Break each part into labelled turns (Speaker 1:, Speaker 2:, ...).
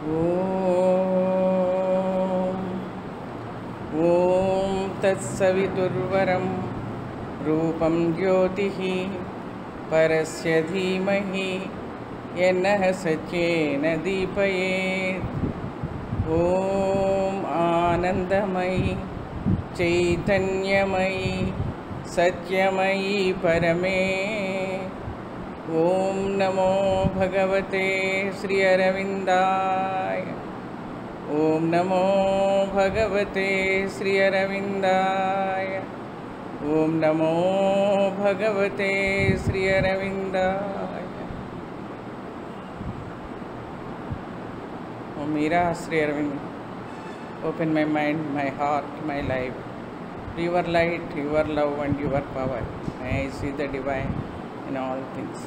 Speaker 1: ॐ ॐ तत्सवितुर्वरं रूपं ज्योतिः परस्य धीमहि यन्नः सत्येन दीपयेत् ॐ आनन्दमयि चैतन्यमयि सत्यमयि परमे ॐ नमो भगवते श्री अरविन्दाय ॐ नमो भगवते श्री अरविन्दाय ॐ नमो भगवते Shri अरविन्दाय Oh, Meera Sri Aravind, open my mind, my heart, my life. Your light, your love, and your power. May I see the divine in all things.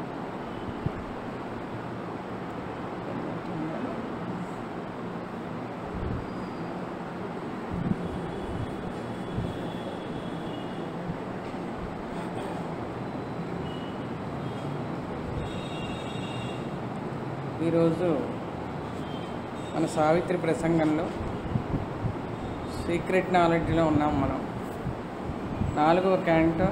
Speaker 1: ఈరోజు మన సావిత్రి ప్రసంగంలో సీక్రెట్ నాలెడ్జ్లో ఉన్నాం మనం నాలుగవ క్యాంటో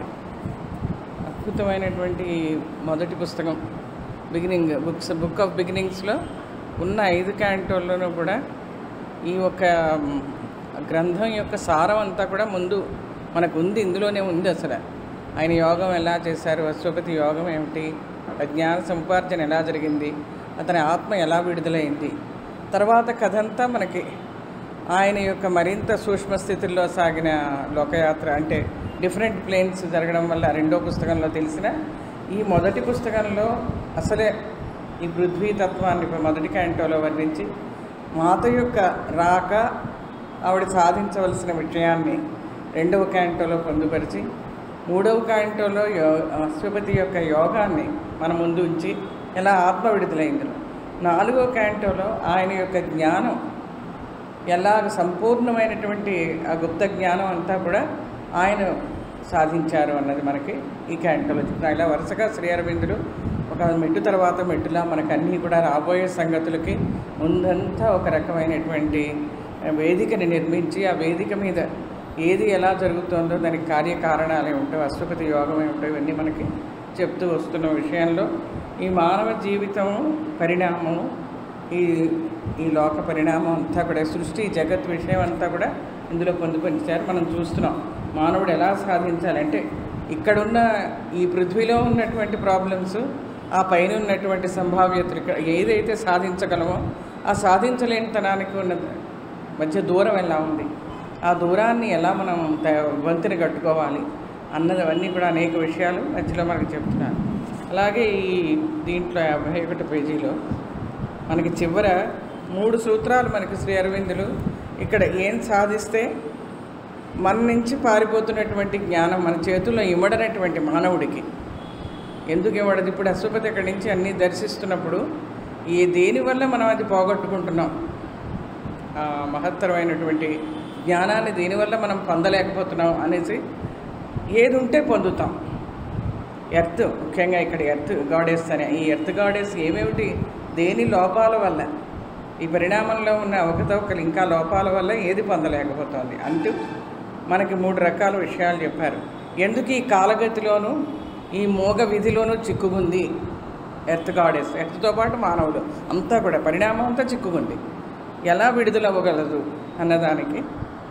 Speaker 1: అద్భుతమైనటువంటి మొదటి పుస్తకం బిగినింగ్ బుక్స్ బుక్ ఆఫ్ బిగినింగ్స్లో ఉన్న ఐదు క్యాంటోల్లోనూ కూడా ఈ యొక్క మ్, గ్రంథం యొక్క సారం అంతా కూడా ముందు మనకు ఉంది ఇందులోనే ఉంది అసలు ఆయన యోగం ఎలా చేశారు అశ్వపతి యోగం ఏమిటి జ్ఞాన సముపార్జన ఎలా జరిగింది అతని ఆత్మ ఎలా విడుదలైంది తర్వాత కథ అంతా మనకి ఆయన యొక్క మరింత సూక్ష్మ స్థితిలో సాగిన లోకయాత్ర అంటే డిఫరెంట్ ప్లేన్స్ జరగడం వల్ల రెండో పుస్తకంలో తెలిసిన ఈ మొదటి పుస్తకంలో అసలే ఈ పృథ్వీ తత్వాన్ని ఇప్పుడు మొదటి క్యాంటోలో వర్ణించి మాత యొక్క రాక ఆవిడ సాధించవలసిన విషయాన్ని రెండవ క్యాంటోలో పొందుపరిచి మూడవ క్యాంటోలో యో అశ్వపతి యొక్క యోగాన్ని మన ముందు ఉంచి ఎలా ఆత్మ విడుదలైంది నాలుగో క్యాంటోలో ఆయన యొక్క జ్ఞానం ఎలాగ సంపూర్ణమైనటువంటి ఆ గుప్త జ్ఞానం అంతా కూడా ఆయన సాధించారు అన్నది మనకి ఈ క్యాంటోలో చెప్తున్నా ఇలా వరుసగా శ్రీ అరవిందులు ఒక మెట్టు తర్వాత మెట్టులా మనకు అన్నీ కూడా రాబోయే సంగతులకి ముందంతా ఒక రకమైనటువంటి వేదికని నిర్మించి ఆ వేదిక మీద ఏది ఎలా జరుగుతుందో దానికి కార్యకారణాలు ఏమిటో అశ్వపతి యోగం ఏమిటో ఇవన్నీ మనకి చెప్తూ వస్తున్న విషయంలో ఈ మానవ జీవితం పరిణామం ఈ ఈ లోక పరిణామం అంతా కూడా సృష్టి జగత్ విషయం అంతా కూడా ఇందులో పొందుపరిచారు మనం చూస్తున్నాం మానవుడు ఎలా సాధించాలంటే ఇక్కడున్న ఈ పృథ్వీలో ఉన్నటువంటి ప్రాబ్లమ్స్ ఆ పైన ఉన్నటువంటి సంభావ్యతలు ఇక్కడ ఏదైతే సాధించగలమో ఆ సాధించలేనితనానికి ఉన్న మధ్య దూరం ఎలా ఉంది ఆ దూరాన్ని ఎలా మనం త- వంతెన కట్టుకోవాలి అన్నది అవన్నీ కూడా అనేక విషయాలు మధ్యలో మనకు చెప్తున్నారు అలాగే ఈ దీంట్లో యాభై ఒకటి పేజీలో మనకి చివర మూడు సూత్రాలు మనకి శ్రీ అరవిందులు ఇక్కడ ఏం సాధిస్తే మన నుంచి పారిపోతున్నటువంటి జ్ఞానం మన చేతుల్లో ఇమ్మడనటువంటి మానవుడికి ఎందుకు ఇవ్వడదు ఇప్పుడు అశ్వపతి అక్కడి నుంచి అన్నీ దర్శిస్తున్నప్పుడు ఏ దేనివల్ల మనం అది పోగొట్టుకుంటున్నాం ఆ మహత్తరమైనటువంటి జ్ఞానాన్ని దేనివల్ల మనం పొందలేకపోతున్నాం అనేసి ఏది ఉంటే పొందుతాం ఎర్త్ ముఖ్యంగా ఇక్కడ ఎర్త్ గాడెస్ అనే ఈ ఎర్త్ గాడెస్ ఏమేమిటి దేని లోపాల వల్ల ఈ పరిణామంలో ఉన్న అవకతవకలు ఇంకా లోపాల వల్ల ఏది పొందలేకపోతుంది అంటూ మనకి మూడు రకాల విషయాలు చెప్పారు ఎందుకు ఈ కాలగతిలోనూ ఈ మోగ విధిలోనూ చిక్కుకుంది ఎర్త్ గాడెస్ ఎర్త్తో పాటు మానవుడు అంతా కూడా పరిణామం అంతా చిక్కుకుంది ఎలా విడుదలవ్వగలదు అన్నదానికి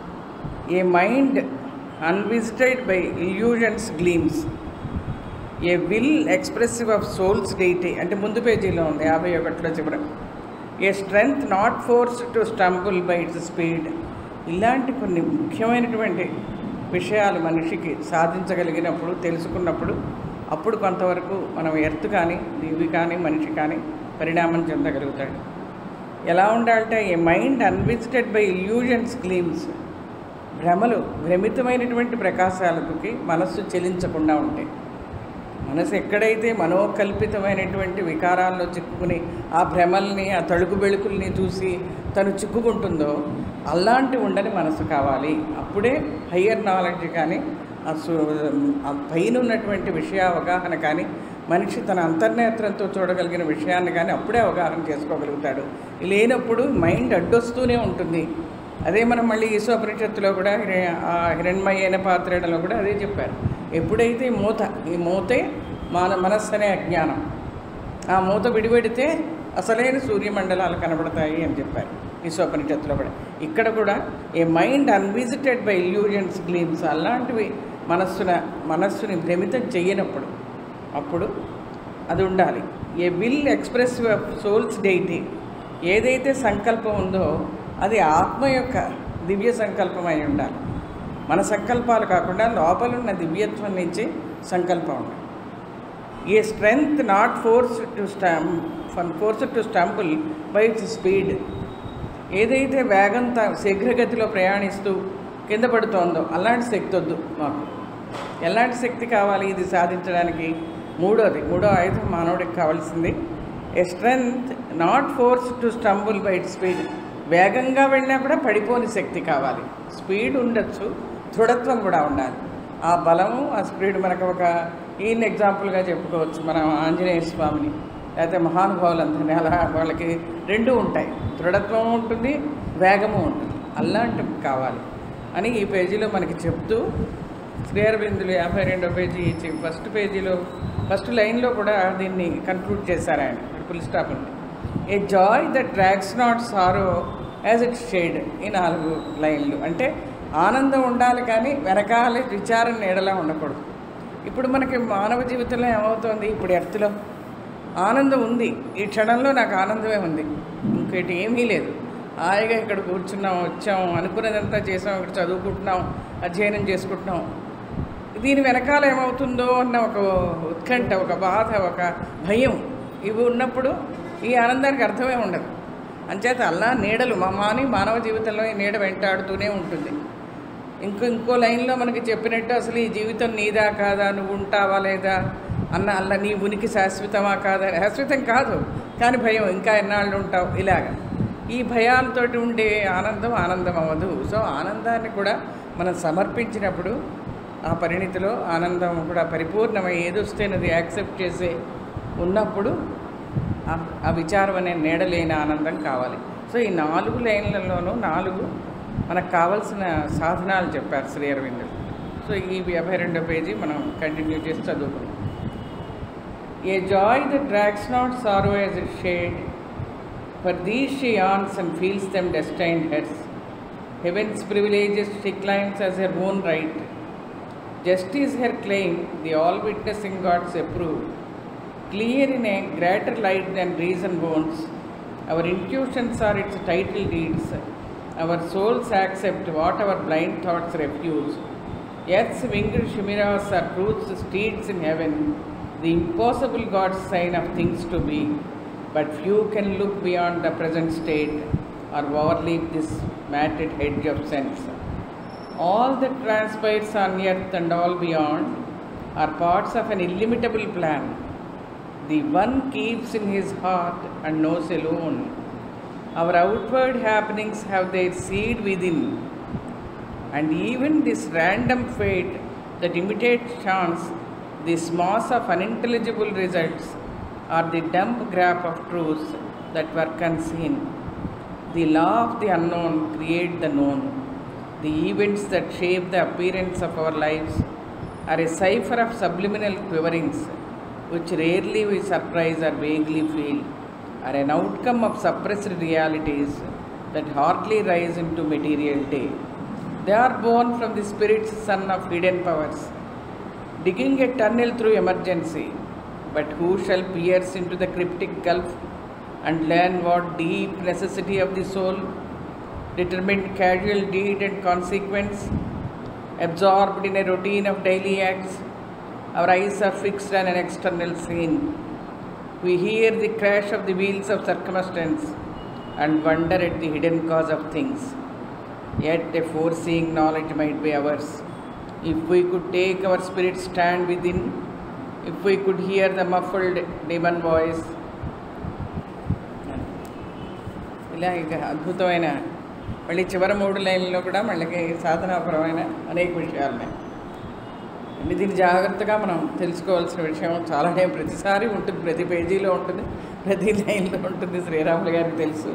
Speaker 1: a mind unvisited by illusions gleams a will expressive of soul's deity అంటే ముందు పేజీలో ఉంది యాభై ఒకటిలో చివర a strength not force to stumble by its speed ఇలాంటి కొన్ని ముఖ్యమైనటువంటి విషయాలు మనిషికి సాధించగలిగినప్పుడు తెలుసుకున్నప్పుడు అప్పుడు కొంతవరకు మనం ఎర్త్ కానీ దీవి కానీ మనిషి కానీ పరిణామం చెందగలుగుతాడు ఎలా ఉండాలంటే a mind unvisited by illusions gleams భ్రమలు భ్రమితమైనటువంటి ప్రకాశాలకి మనస్సు చెలించకుండా ఉంటాయి మనసు ఎక్కడైతే మనోకల్పితమైనటువంటి వికారాల్లో చిక్కుకుని ఆ భ్రమల్ని ఆ తడుకు బెళుకుల్ని చూసి తను చిక్కుకుంటుందో అలాంటి ఉండని మనసు కావాలి అప్పుడే హయ్యర్ నాలెడ్జ్ కానీ ఆ సు- ఆ పైన ఉన్నటువంటి విషయ అవగాహన కానీ మనిషి తన అంతర్నేత్రంతో చూడగలిగిన విషయాన్ని కానీ అప్పుడే అవగాహన చేసుకోగలుగుతాడు లేనప్పుడు మైండ్ అడ్డొస్తూనే ఉంటుంది అదే మనం మళ్ళీ ఈశోపనిషత్తులో కూడా హిర- ఆ హిరణ్మయ అయిన పాత్రలో కూడా అదే చెప్పారు ఎప్పుడైతే ఈ మూత ఈ మూతే మన మనస్సు అనే అజ్ఞానం ఆ మూత విడిపెడితే అసలైన సూర్యమండలాలు కనబడతాయి అని చెప్పారు ఈశోపనిషత్తులో కూడా ఇక్కడ కూడా a mind unvisited by illusions gleams అలాంటివి మనస్సున మనస్సుని భ్రమితం చెయ్యనప్పుడు అప్పుడు అది ఉండాలి a will express soul's deity ఏదైతే సంకల్పం ఉందో అది ఆత్మ యొక్క దివ్య సంకల్పం అయి ఉండాలి మన సంకల్పాలు కాకుండా లోపలున్న దివ్యత్వం నుంచి సంకల్పం ఉండాలి a strength not force to స్టామ్ force to stumble by its speed ఏదైతే వేగంతో శీఘ్రగతిలో ప్రయాణిస్తూ కింద పడుతోందో అలాంటి శక్తి వద్దు మాకు ఎలాంటి శక్తి కావాలి ఇది సాధించడానికి మూడోది మూడో ఆయుధం మానవుడికి కావాల్సింది a strength not force to stumble by it speed వేగంగా వెళ్ళినా కూడా పడిపోని శక్తి కావాలి స్పీడ్ ఉండొచ్చు దృఢత్వం కూడా ఉండాలి ఆ బలము ఆ స్పీడ్ మనకు ఒక ఈయన ఎగ్జాంపుల్గా చెప్పుకోవచ్చు మనం ఆంజనేయ స్వామిని లేకపోతే మహానుభావులందరినీ అలా వాళ్ళకి రెండు ఉంటాయి దృఢత్వం ఉంటుంది వేగము ఉంటుంది అలాంటివి కావాలి అని ఈ పేజీలో మనకి చెప్తూ శ్రీఅరవిందులు యాభై రెండో పేజీ ఇచ్చి ఫస్ట్ పేజీలో ఫస్ట్ లైన్లో కూడా దీన్ని కన్క్లూడ్ చేశారు ఆయన ఫుల్ స్టాప్ ఉంది a joy that tracks not sorrow as its shade ఈ నాలుగు లైన్లు అంటే ఆనందం ఉండాలి కానీ వెనకాల విచారం నీడలా ఉండకూడదు ఇప్పుడు మనకి మానవ జీవితంలో ఏమవుతోంది ఇప్పుడు ఎర్త్లో ఆనందం ఉంది ఈ క్షణంలో నాకు ఆనందమే ఉంది ఇంకేటి ఏమీ లేదు హాయిగా ఇక్కడ కూర్చున్నాం వచ్చాం అనుకున్నదంతా చేసాం ఇక్కడ చదువుకుంటున్నాం అధ్యయనం చేసుకుంటున్నాం దీని వెనకాల ఏమవుతుందో అన్న ఒక ఉత్కంఠ ఒక బాధ ఒక భయం ఇవి ఉన్నప్పుడు ఈ ఆనందానికి అర్థమే ఉండదు అంచేత అల్లా నీడలు మా మాని మానవ జీవితంలో ఈ నీడ వెంటాడుతూనే ఉంటుంది ఇంకో ఇంకో లైన్లో మనకి చెప్పినట్టు అసలు ఈ జీవితం నీదా కాదా నువ్వు ఉంటావా లేదా అన్న అల్ల నీ ఉనికి శాశ్వతమా కాదా శాశ్వతం కాదు కానీ భయం ఇంకా ఎన్నాళ్ళు ఉంటావు ఇలాగ ఈ భయాలతోటి ఉండే ఆనందం ఆనందం అవ్వదు సో ఆనందాన్ని కూడా మనం సమర్పించినప్పుడు ఆ పరిణితిలో ఆనందం కూడా పరిపూర్ణమై ఏదొస్తేనది యాక్సెప్ట్ చేసే ఉన్నప్పుడు ఆ- ఆ విచారం అనే నీడలేని ఆనందం కావాలి సో ఈ నాలుగు లైన్లలోనూ నాలుగు మనకు కావలసిన సాధనాలు చెప్పారు శ్రీ అరవిందుడు సో ఈ యాభై రెండో పేజీ మనం కంటిన్యూ చేసి చదువుకుందాం a joy the tracks not sorrow as its shade for these she owns and feels them destined hers heaven's privileges she claims as her own right Justice her claim, the all witnessing gods approve. Clear in a greater light than reason wants, our intuitions are its title deeds. Our souls accept what our blind thoughts refuse. Earth's winged chimeras are truth's steeds in heaven, the impossible God's sign of things to be. But few can look beyond the present state or overleap this matted hedge of sense. All that transpires on earth and all beyond are parts of an illimitable plan. The one keeps in his heart and knows alone. Our outward happenings have their seed within. And even this random fate that imitates chance, this mass of unintelligible results, are the dumb grap of truths that work unseen. The law of the unknown create the known. The events that shape the appearance of our lives are a cipher of subliminal quiverings, which rarely we surprise or vaguely feel, are an outcome of suppressed realities that hardly rise into material day. They are born from the Spirit's Son of hidden powers, digging a tunnel through emergency. But who shall pierce into the cryptic gulf and learn what deep necessity of the soul, determined casual deed and consequence, absorbed in a routine of daily acts, our eyes are fixed on an external scene. We hear the crash of the wheels of circumstance and wonder at the hidden cause of things. Yet a foreseeing knowledge might be ours. If we could take our spirit stand within, if we could hear the muffled demon voice, ఇలా ఇక అద్భుతమైన మళ్ళీ చివరి మూడు లైన్లో కూడా మళ్ళీ సాధనాపరమైన అనేక విషయాలు ఉన్నాయి అంటే దీన్ని జాగ్రత్తగా మనం తెలుసుకోవాల్సిన విషయం చాలానే ప్రతిసారి ఉంటుంది ప్రతి పేజీలో ఉంటుంది ప్రతి లైన్లో ఉంటుంది శ్రీరాములు గారికి తెలుసు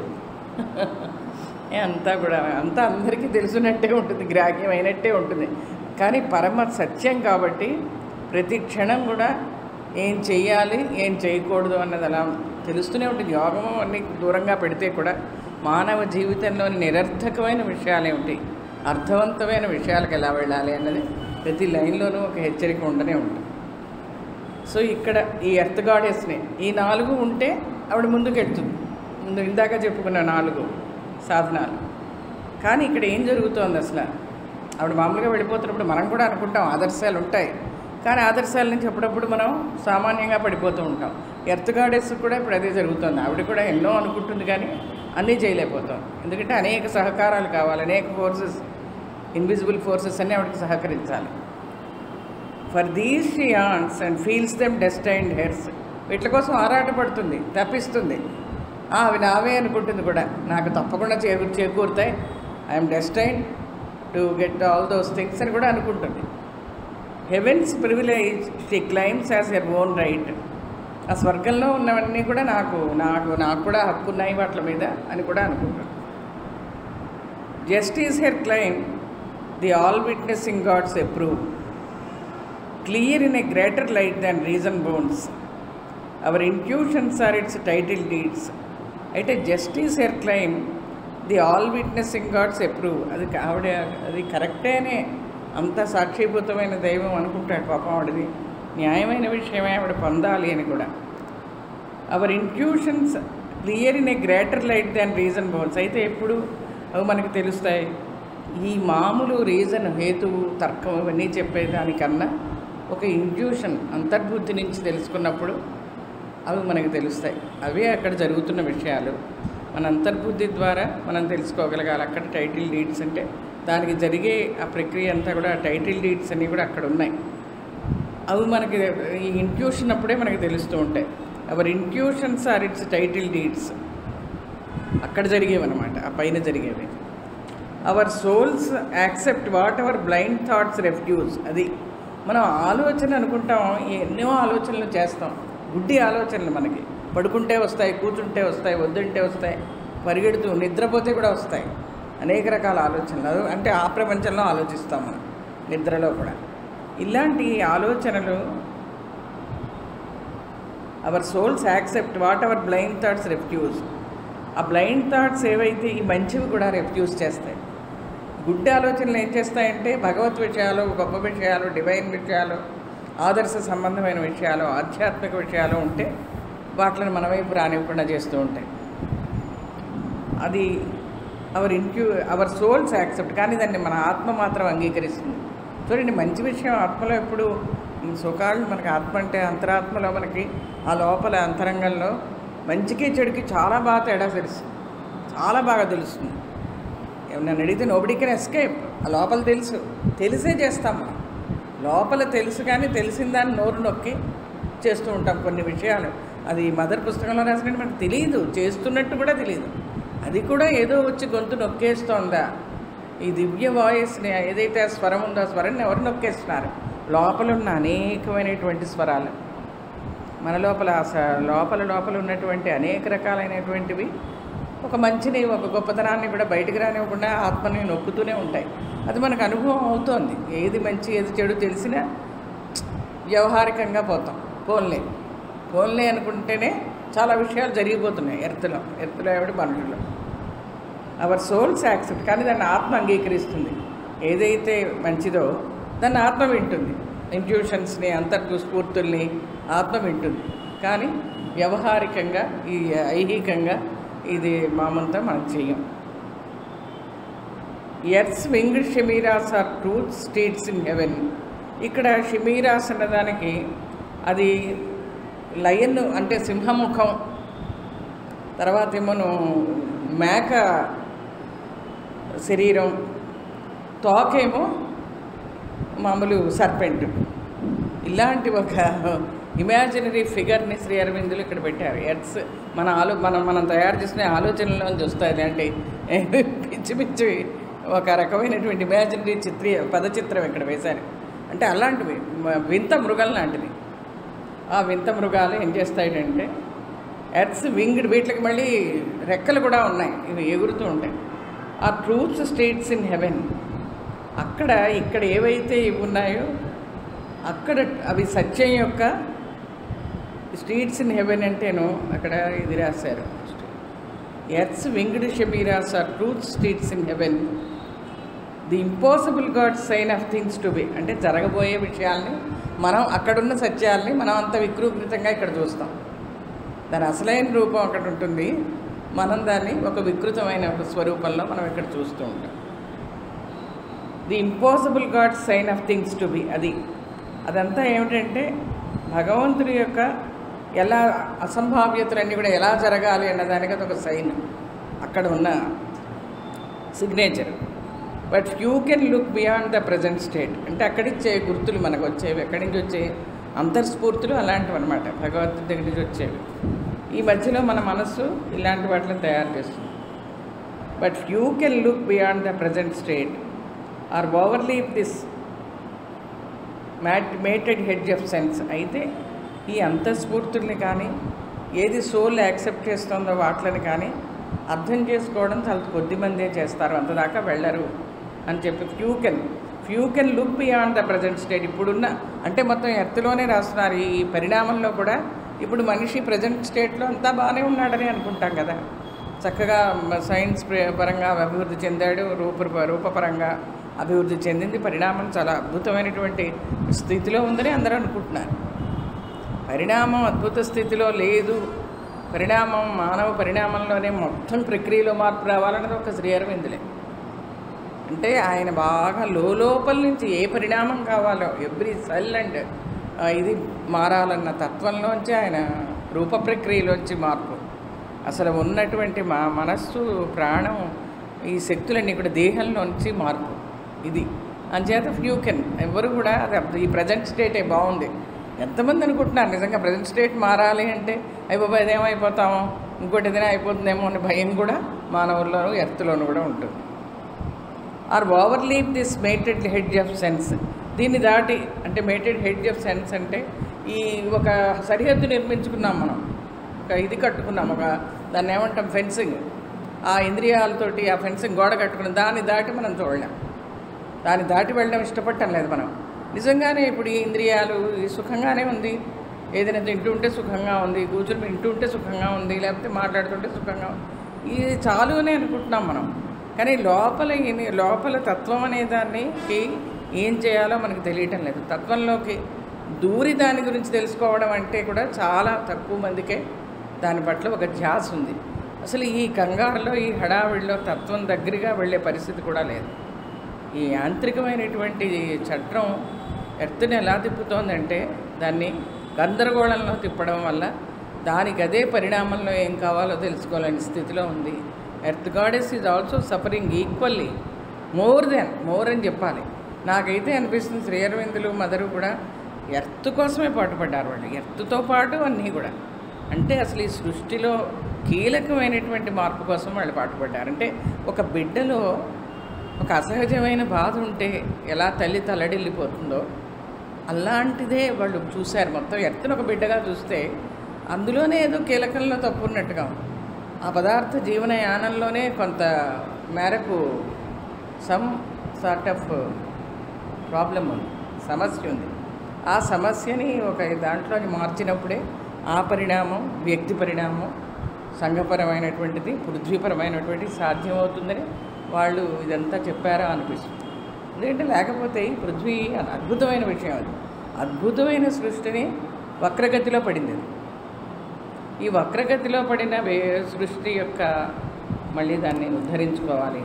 Speaker 1: ఏ అంతా కూడా అంతా అందరికీ తెలుసున్నట్టే ఉంటుంది గ్రాహ్యం అయినట్టే ఉంటుంది కానీ పరమ సత్యం కాబట్టి ప్రతి క్షణం కూడా ఏం చెయ్యాలి ఏం చేయకూడదు అన్నది అలా తెలుస్తూనే ఉంటుంది యోగము అన్ని దూరంగా పెడితే కూడా మానవ జీవితంలోని నిరర్థకమైన విషయాలు ఏమిటి అర్థవంతమైన విషయాలకు ఎలా వెళ్ళాలి అన్నది ప్రతి లైన్లోనూ ఒక హెచ్చరిక ఉండనే ఉంటుంది సో ఇక్కడ ఈ ఎర్త్ గాడెస్ని ఈ నాలుగు ఉంటే ఆవిడ ముందుకు వెళ్తుంది ముందు ఇందాక చెప్పుకున్న నాలుగు సాధనాలు కానీ ఇక్కడ ఏం జరుగుతోంది అసలు ఆవిడ మామూలుగా వెళ్ళిపోతున్నప్పుడు మనం కూడా అనుకుంటాం ఆదర్శాలు ఉంటాయి కానీ ఆదర్శాల నుంచి అప్పుడప్పుడు మనం సామాన్యంగా పడిపోతూ ఉంటాం ఎర్త్ గాడెస్ కూడా ఇప్పుడు అదే జరుగుతుంది ఆవిడ కూడా ఎన్నో అనుకుంటుంది కానీ అన్నీ చేయలేకపోతాం ఎందుకంటే అనేక సహకారాలు కావాలి అనేక ఫోర్సెస్ ఇన్విజిబుల్ ఫోర్సెస్ అన్నీ ఆవిడకి సహకరించాలి for these she owns and feels them destined hers వీటి కోసం ఆరాటపడుతుంది తప్పిస్తుంది "ఆ, అవి నావే అనుకుంటుంది కూడా నాకు తప్పకుండా చేకూ చేకూరుతాయి I'm destine to get all those things అని కూడా అనుకుంటుంది heaven's privilege she claims as her own right ఆ స్వర్గంలో ఉన్నవన్నీ కూడా నాకు నాకు నాకు కూడా హక్కు ఉన్నాయి వాటి మీద అని కూడా అనుకుంటాను justice her claim the all witnessing gods approve clear in a greater light than reason bounds. Our intuitions are its title deeds. అయితే justice her claim the all witnessing gods approve అది కా- ఆవిడ అది కరెక్టేనే అంత సాక్షిభూతమైన దైవం అనుకుంటాడు పాపం ఆవిడది న్యాయమైన విషయమే ఆవిడ పొందాలి అని కూడా our intuitions clear in a greater light than reason bounds అయితే ఎప్పుడు అవి మనకు తెలుస్తాయి ఈ మామూలు రీజన్ హేతువు తర్కం ఇవన్నీ చెప్పేదానికన్నా ఒక ఇంట్యూషన్ అంతర్బుద్ధి నుంచి తెలుసుకున్నప్పుడు అవి మనకు తెలుస్తాయి అవే అక్కడ జరుగుతున్న విషయాలు మన అంతర్బుద్ధి ద్వారా మనం తెలుసుకోగలగాలి అక్కడ టైటిల్ డీడ్స్ అంటే దానికి జరిగే ఆ ప్రక్రియ అంతా కూడా టైటిల్ డీడ్స్ అన్నీ కూడా అక్కడ ఉన్నాయి అవి మనకి ఈ ఇంట్యూషన్ అప్పుడే మనకి తెలుస్తూ ఉంటాయి our intuitions are its title deeds అక్కడ జరిగేవి అనమాట ఆ పైన జరిగేవి our souls accept what our blind thoughts refuse అది మనం ఆలోచన అనుకుంటాం ఎన్నో ఆలోచనలు చేస్తాం గుడ్డి ఆలోచనలు మనకి పడుకుంటే వస్తాయి కూర్చుంటే వస్తాయి వద్దుంటే వస్తాయి పరిగెడుతూ నిద్రపోతే కూడా వస్తాయి అనేక రకాల ఆలోచనలు అది అంటే ఆ ప్రపంచంలో ఆలోచిస్తాం మనం నిద్రలో కూడా ఇలాంటి ఆలోచనలు our souls accept what our blind thoughts refuse ఆ బ్లైండ్ థాట్స్ ఏవైతే ఈ మంచివి కూడా రెఫ్యూజ్ చేస్తాయి గుడ్డి ఆలోచనలు ఏం చేస్తాయంటే భగవత్ విషయాలు గొప్ప విషయాలు డివైన్ విషయాలు ఆదర్శ సంబంధమైన విషయాలు ఆధ్యాత్మిక విషయాలు ఉంటే వాటిని మన వైపు రానివ్వకుండా చేస్తూ ఉంటాయి అది అవర్ ఇంట్యూ అవర్ సోల్స్ యాక్సెప్ట్ కానీ దాన్ని మన ఆత్మ మాత్రం అంగీకరిస్తుంది చూడండి మంచి విషయం ఆత్మలో ఎప్పుడు సుఖాలు మనకి ఆత్మ అంటే అంతరాత్మలో మనకి ఆ లోపల అంతరంగంలో మంచికి చెడుకి చాలా బాగా తేడా తెలుస్తుంది చాలా బాగా తెలుస్తుంది నన్ను అడిగితే నోబడి కెన్ ఎస్కేప్ ఆ లోపల తెలుసు తెలిసే చేస్తాం మనం లోపల తెలుసు కానీ తెలిసిన దాన్ని నోరు నొక్కి చేస్తూ ఉంటాం కొన్ని విషయాలు అది మదర్ పుస్తకంలో రాసినట్టు మనకు తెలియదు చేస్తున్నట్టు కూడా తెలియదు అది కూడా ఏదో వచ్చి గొంతు నొక్కేస్తోందా ఈ దివ్య వాయిస్ని ఏదైతే ఆ స్వరం ఉందో ఆ స్వరాన్ని ఎవరు నొక్కేస్తున్నారు లోపల ఉన్న అనేకమైనటువంటి స్వరాలు మన లోపల ఆ స- లోపల లోపల ఉన్నటువంటి అనేక రకాలైనటువంటివి ఒక మంచిని ఒక గొప్పతనాన్ని కూడా బయటికి రానివ్వకుండా ఆత్మని నొక్కుతూనే ఉంటాయి అది మనకు అనుభవం అవుతోంది ఏది మంచి ఏది చెడు తెలిసినా వ్యవహారికంగా పోతాం పోన్లే పోన్లే అనుకుంటేనే చాలా విషయాలు జరిగిపోతున్నాయి ఎర్త్లో ఎర్త్లో ఏమిటి మనుషుల్లో అవర్ సోల్స్ యాక్సెప్ట్ కానీ దాన్ని ఆత్మ అంగీకరిస్తుంది ఏదైతే మంచిదో దాన్ని ఆత్మ వింటుంది ఇంట్యూషన్స్ని అంతర్గు స్ఫూర్తుల్ని ఆత్మ వింటుంది కానీ వ్యవహారికంగా ఈ ఐహికంగా ఇది మామూలుతో మనం చెయ్యం earth's winged chimeras are truth steeds in heaven ఇక్కడ షిమీరాస్ అన్నదానికి అది లయన్ అంటే సింహముఖం తర్వాత ఏమోను మేక శరీరం తోకేమో మామూలు సర్పెంట్ ఇలాంటి ఒక ఇమాజినరీ ఫిగర్ని శ్రీ అరవిందులు ఇక్కడ పెట్టారు ఎర్త్స్ మన ఆలో మనం మనం తయారు చేసిన ఆలోచనలోంచి వస్తాయి అంటే పిచ్చి పిచ్చి ఒక రకమైనటువంటి ఇమాజినరీ చిత్రీ పదచిత్రం ఇక్కడ వేశారు అంటే అలాంటివి మ- వింత మృగం లాంటిది ఆ వింత మృగాలు ఏం చేస్తాయంటే ఎర్త్స్ వింగ్డ్ వీటికి మళ్ళీ రెక్కలు కూడా ఉన్నాయి ఇవి ఎగురుతూ ఉంటాయి ఆ ట్రూత్స్ స్టేట్స్ ఇన్ హెవెన్ అక్కడ ఇక్కడ ఏవైతే ఇవి ఉన్నాయో అక్కడ అవి సత్యం యొక్క స్ట్రీట్స్ ఇన్ హెవెన్ అంటేను అక్కడ ఇది రాశారు earth's winged chimeras are truth steeds in heaven the impossible god sign of things to be అంటే జరగబోయే విషయాల్ని మనం అక్కడున్న సత్యాల్ని మనం అంత వికృతంగా ఇక్కడ చూస్తాం దాని అసలైన రూపం అక్కడ ఉంటుంది మనం దాన్ని ఒక వికృతమైన ఒక స్వరూపంలో మనం ఇక్కడ చూస్తూ ఉంటాం the impossible god sign of things to be అది అదంతా ఏమిటంటే భగవంతుడి యొక్క ఎలా అసంభావ్యతలన్నీ కూడా ఎలా జరగాలి అన్న దానికి అదొక సైన్ అక్కడ ఉన్న signature but you can look beyond the present state అంటే అక్కడిచ్చే గుర్తులు మనకు వచ్చేవి ఎక్కడి నుంచి వచ్చే అంతర్స్ఫూర్తులు అలాంటివి అనమాట భగవంతుడి దగ్గర నుంచి వచ్చేవి ఈ మధ్యలో మన మనస్సు ఇలాంటి వాటిని తయారు చేస్తుంది but you can look beyond the present state or overleap this మ్యాట్ మేటెడ్ హెడ్జ్ ఆఫ్ సెన్స్ అయితే ఈ అంతఃస్ఫూర్తుల్ని కానీ ఏది సోల్ యాక్సెప్ట్ చేస్తుందో వాటిని కానీ అర్థం చేసుకోవడం చాలా కొద్ది మందే చేస్తారు అంతదాకా వెళ్ళరు అని చెప్పి few can few can look beyond the present state ఇప్పుడున్న అంటే మొత్తం ఎర్త్లోనే రాస్తున్నారు ఈ పరిణామంలో కూడా ఇప్పుడు మనిషి ప్రజెంట్ స్టేట్లో అంతా బాగానే ఉన్నాడని అనుకుంటాం కదా చక్కగా మ- సైన్స్ ప్ర- పరంగా అభివృద్ధి చెందాడు రూప రూపపరంగా అభివృద్ధి చెందింది పరిణామం చాలా అద్భుతమైనటువంటి స్థితిలో ఉందని అందరూ అనుకుంటున్నారు పరిణామం అద్భుత స్థితిలో లేదు పరిణామం మానవ పరిణామంలోనే మొత్తం ప్రక్రియలో మార్పు రావాలన్నది ఒక శ్రీ అరవిందులే అంటే ఆయన బాగా లోపల నుంచి ఏ పరిణామం కావాలో ఎవ్రీ సెల్ అండ్ ఇది మారాలన్న తత్వంలోంచి ఆయన రూప ప్రక్రియలోంచి మార్పు అసలు ఉన్నటువంటి మా మనస్సు ప్రాణం ఈ శక్తులన్నీ కూడా దేహంలోంచి మార్పు ఇది అంచేత ఫ్యూ కెన్ ఎవరు కూడా అది అర్థం- ఈ ప్రజెంట్ స్టేటే బాగుంది ఎంతమంది అనుకుంటున్నారు నిజంగా ప్రజెంట్ స్టేట్ మారాలి అంటే అయిపోయి అదేమైపోతామో ఇంకోటి ఏదైనా అయిపోతుందేమో అనే భయం కూడా మానవుల్లోనూ ఎర్త్లోనూ కూడా ఉంటుంది or overleap this matted hedge of sense దీన్ని దాటి అంటే మేటెడ్ హెడ్జ్ ఆఫ్ సెన్స్ అంటే ఈ ఒక సరిహద్దు నిర్మించుకున్నాం మనం ఒక ఇది కట్టుకున్నాం ఒక దాన్ని ఏమంటాం ఫెన్సింగ్ ఆ ఇంద్రియాలతోటి ఆ ఫెన్సింగ్ గోడ కట్టుకున్నాం దాన్ని దాటి మనం చూడలేం దాన్ని దాటి వెళ్ళడం ఇష్టపడటం లేదు మనం నిజంగానే ఇప్పుడు ఈ ఇంద్రియాలు ఈ సుఖంగానే ఉంది ఏదైనా తింటుంటే సుఖంగా ఉంది కూర్చొని వింటుంటే సుఖంగా ఉంది లేకపోతే మాట్లాడుతుంటే సుఖంగా ఉంది ఇది చాలు అని అనుకుంటున్నాం మనం కానీ లోపల ఈ- లోపల తత్వం అనే దానికి ఏం చేయాలో మనకు తెలియటం లేదు తత్వంలోకి దూరి దాని గురించి తెలుసుకోవడం అంటే కూడా చాలా తక్కువ మందికే దాని పట్ల ఒక ధ్యాస ఉంది అసలు ఈ కంగారులో ఈ హడావిడిలో తత్వం దగ్గరగా వెళ్ళే పరిస్థితి కూడా లేదు ఈ యాంత్రికమైనటువంటి చట్రం ఎర్త్ని ఎలా తిప్పుతోందంటే దాన్ని గందరగోళంలో తిప్పడం వల్ల దానికి అదే పరిణామంలో ఏం కావాలో తెలుసుకోలేని స్థితిలో ఉంది earth goddess is also suffering equally more than more అని చెప్పాలి నాకైతే అనిపిస్తుంది శ్రీ అరవిందులు మదరు కూడా ఎర్త్ కోసమే పాటుపడ్డారు వాళ్ళు ఎర్త్తో పాటు అన్నీ కూడా అంటే అసలు ఈ సృష్టిలో కీలకమైనటువంటి మార్పు కోసం వాళ్ళు పాటుపడ్డారు అంటే ఒక బిడ్డలో ఒక అసహజమైన బాధ ఉంటే ఎలా తల్లి తల్లడిల్లిపోతుందో అలాంటిదే వాళ్ళు చూశారు మొత్తం ఎత్తున ఒక బిడ్డగా చూస్తే అందులోనే ఏదో కీలకంలో తప్పు ఉన్నట్టుగా ఉంది. ఆ పదార్థ జీవన యానంలోనే కొంత మేరకు సమ్ సార్ట్ ఆఫ్ ప్రాబ్లం ఉంది సమస్య ఉంది ఆ సమస్యని ఒక దాంట్లోకి మార్చినప్పుడే ఆ పరిణామం వ్యక్తి పరిణామం సంఘపరమైనటువంటిది పృథ్వీపరమైనటువంటిది సాధ్యమవుతుందని వాళ్ళు ఇదంతా చెప్పారా అనిపిస్తుంది ఎందుకంటే లేకపోతే ఈ పృథ్వీ అది అద్భుతమైన విషయం అది అద్భుతమైన సృష్టిని వక్రగతిలో పడింది అది ఈ వక్రగతిలో పడిన వే సృష్టి యొక్క మళ్ళీ దాన్ని ఉద్ధరించుకోవాలి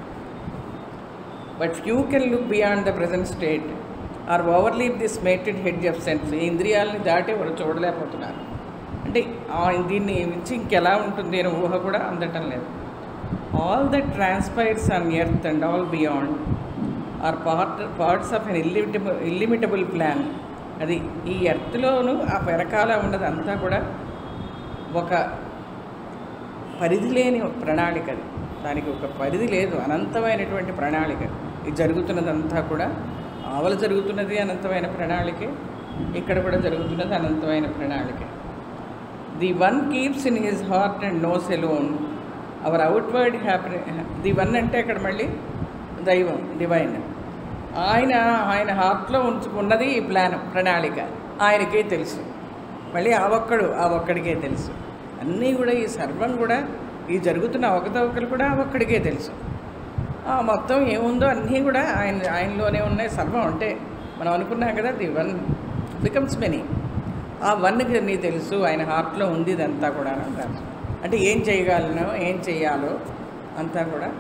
Speaker 1: but you can look beyond the present state or overleap this matted hedge of sense ఈ ఇంద్రియాలని దాటి ఎవరు చూడలేకపోతున్నారు అంటే ఆ దీన్ని మించి ఇంకెలా ఉంటుంది అనే ఊహ కూడా అందటం లేదు all that transpires on earth and all beyond are part parts of an illimitable illimitable plan అది ఈ ఎర్త్లోను ఆ వెనకాల ఉన్నది అంతా కూడా ఒక పరిధి లేని ఒక ప్రణాళిక అది దానికి ఒక పరిధి లేదు అనంతమైనటువంటి ప్రణాళిక ఇది జరుగుతున్నదంతా కూడా ఆవల జరుగుతున్నది అనంతమైన ప్రణాళికే ఇక్కడ కూడా జరుగుతున్నది అనంతమైన ప్రణాళికే the one keeps in his heart and knows alone our outward happy the one అంటే ఇక్కడ మళ్ళీ దైవం డివైన్ ఆయన ఆయన హార్ట్లో ఉంచుకున్నది ఈ ప్లాన్ ప్రణాళిక ఆయనకే తెలుసు మళ్ళీ ఆ ఒక్కడు ఆ ఒక్కడికే తెలుసు అన్నీ కూడా ఈ సర్వం కూడా ఈ జరుగుతున్న అవకతవకలు కూడా ఆ ఒక్కడికే తెలుసు ఆ మొత్తం ఏముందో అన్నీ కూడా ఆయన ఆయనలోనే ఉన్నాయి సర్వం అంటే మనం అనుకున్నాం కదా ది వన్ బికమ్స్ మెనీ ఆ వన్కి నీ తెలుసు ఆయన హార్ట్లో ఉంది ఇదంతా కూడా అని అంటారు అంటే ఏం చేయగలను ఏం చెయ్యాలో అంతా కూడా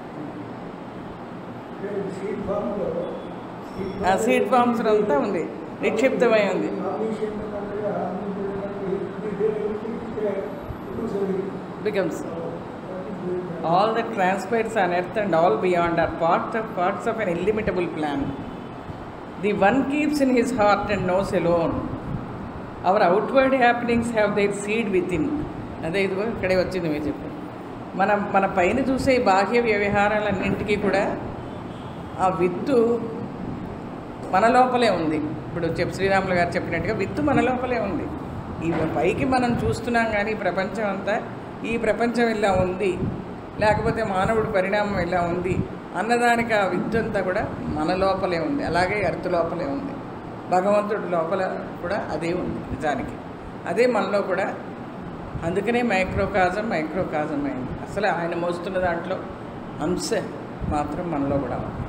Speaker 2: సీడ్ ఫామ్లో
Speaker 1: ఆ సీడ్ ఫామ్స్ అంతా ఉంది నిక్షిప్తమై ఉంది becomes all that transpires on earth and all beyond are parts of parts of an illimitable plan. The one keeps in his heart and knows alone. Our outward happenings have their seed within. అదే ఇదిగో ఇక్కడే వచ్చింది మీరు చెప్పు మన మన పైన చూసే ఈ బాహ్య వ్యవహారాలన్నింటికీ కూడా ఆ విత్తు మన లోపలే ఉంది ఇప్పుడు చెప్పు శ్రీరాములు గారు చెప్పినట్టుగా విత్తు మన లోపలే ఉంది ఈ పైకి మనం చూస్తున్నాం కానీ ఈ ప్రపంచం అంతా ఈ ప్రపంచం ఇలా ఉంది లేకపోతే మానవుడి పరిణామం ఇలా ఉంది అన్నదానికి ఆ విత్తు అంతా కూడా మన లోపలే ఉంది అలాగే ఎర్త్ లోపలే ఉంది భగవంతుడి లోపల కూడా అదే ఉంది నిజానికి అదే మనలో కూడా అందుకనే మైక్రోకాజం మైక్రోకాజం అయింది అసలు ఆయన మోస్తున్న దాంట్లో అంశ మాత్రం మనలో కూడా ఉంది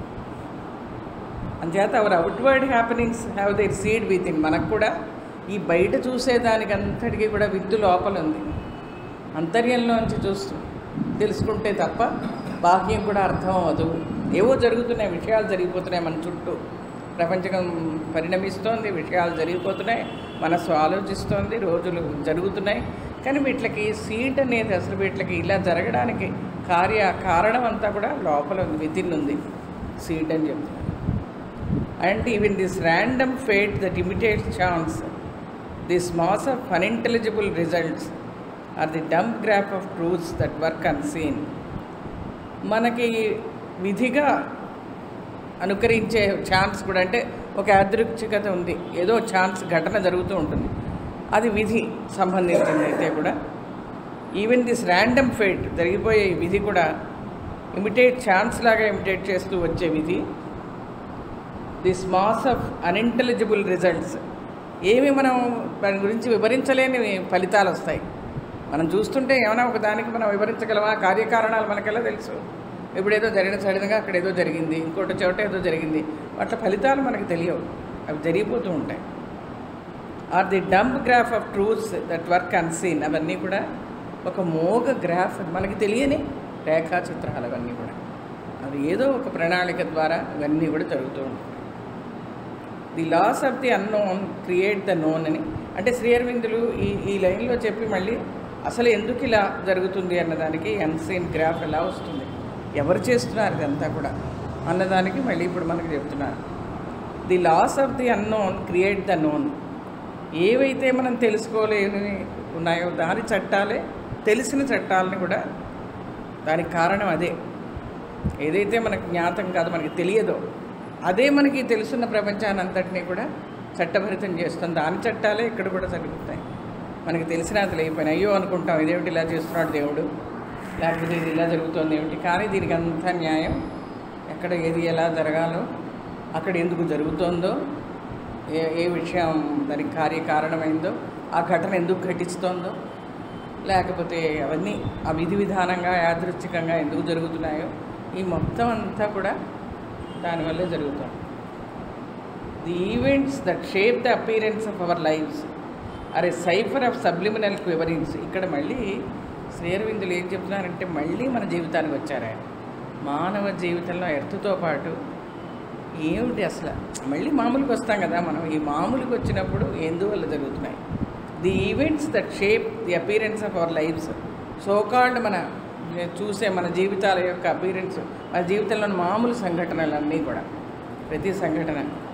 Speaker 1: అంచేత our outward happenings have their seed within మనకు కూడా ఈ బయట చూసేదానికి అంతటికీ కూడా విద్దు లోపల ఉంది అంతర్యంలోంచి చూస్తూ తెలుసుకుంటే తప్ప బాహ్యం కూడా అర్థం అవ్వదు ఏవో జరుగుతున్నాయి విషయాలు జరిగిపోతున్నాయి మన చుట్టూ ప్రపంచం పరిణమిస్తోంది విషయాలు జరిగిపోతున్నాయి మనసు ఆలోచిస్తోంది రోజులు జరుగుతున్నాయి కానీ వీటికి సీట్ అనేది అసలు వీటికి ఇలా జరగడానికి కార్య కారణం అంతా కూడా లోపల ఉంది వితిన్ ఉంది సీట్ అని చెప్తున్నారు and even this random fate that imitates chance this mass of unintelligible results are the dumb graph of truths that work unseen మనకి విధిగా అనుకరించే ఛాన్స్ కూడా అంటే ఒక యాదృచ్ఛికత ఉంది ఏదో ఛాన్స్ ఘటన జరుగుతూ ఉంటుంది అది విధి సంబంధించింది అయితే కూడా ఈవెన్ దిస్ ర్యాండమ్ ఫేట్ జరిగిపోయే ఈ విధి కూడా ఇమిటేట్ ఛాన్స్ లాగా ఇమిటేట్ చేస్తూ వచ్చే విధి this mass of unintelligible results ఏమి మనం దాని గురించి వివరించలేని ఫలితాలు వస్తాయి మనం చూస్తుంటే ఏమైనా ఒక దానికి మనం వివరించగలమా కార్యకారణాలు మనకెలా తెలుసు ఇప్పుడు ఏదో జరిగిన సడన్గా అక్కడ ఏదో జరిగింది ఇంకోటి చోట ఏదో జరిగింది వాటి ఫలితాలు మనకు తెలియవు అవి జరిగిపోతూ ఉంటాయి are the dumb graph of truths that work unseen అవన్నీ కూడా ఒక మోగ గ్రాఫ్ మనకి తెలియని రేఖాచిత్రాలు అవన్నీ కూడా అది ఏదో ఒక ప్రణాళిక ద్వారా ఇవన్నీ కూడా జరుగుతూ ఉంటాయి the laws of the unknown create the known అని అంటే శ్రీ అరవిందులు ఈ ఈ లైన్లో చెప్పి మళ్ళీ అసలు ఎందుకు ఇలా జరుగుతుంది అన్నదానికి అన్సీన్ గ్రాఫ్ ఎలా వస్తుంది ఎవరు చేస్తున్నారు ఇదంతా కూడా అన్నదానికి మళ్ళీ ఇప్పుడు మనకు చెప్తున్నారు the laws of the unknown create the known ఏవైతే మనం తెలుసుకోలేని ఉన్నాయో దాని చట్టాలే తెలిసిన చట్టాలని కూడా దానికి కారణం అదే ఏదైతే మనకు జ్ఞాతం కాదు మనకి తెలియదో అదే మనకి తెలుసున్న ప్రపంచాన్ని అంతటినీ కూడా చట్టభరితం చేస్తుంది దాని చట్టాలే ఇక్కడ కూడా జరుగుతాయి మనకి తెలిసిన అది లేకపోయినా అయ్యో అనుకుంటాం ఇదేమిటి ఇలా చేస్తున్నాడు దేవుడు లేకపోతే ఇది ఇలా జరుగుతుంది ఏమిటి కానీ దీనికి అంతా న్యాయం ఎక్కడ ఏది ఎలా జరగాలో అక్కడ ఎందుకు జరుగుతోందో ఏ ఏ విషయం దానికి కార్యకారణమైందో ఆ ఘటన ఎందుకు ఘటిస్తోందో లేకపోతే అవన్నీ ఆ విధి విధానంగా యాదృచ్ఛికంగా ఎందుకు జరుగుతున్నాయో ఈ మొత్తం అంతా కూడా దానివల్లే జరుగుతుంది the events that shape the appearance of our lives are a cipher of subliminal quiverings ఇక్కడ మళ్ళీ శ్రీరవిందులు ఏం చెప్తున్నారంటే మళ్ళీ మన జీవితానికి వచ్చారు ఆయన మానవ జీవితంలో ఎర్త్తో పాటు ఏమిటి అసలు మళ్ళీ మామూలుకి వస్తాం కదా మనం ఈ మామూలుకి వచ్చినప్పుడు ఎందువల్ల జరుగుతున్నాయి the events that shape the appearance of our lives so called మన చూసే మన జీవితాల యొక్క అపీరెన్స్ మన జీవితంలోని మామూలు సంఘటనలన్నీ కూడా ప్రతి సంఘటన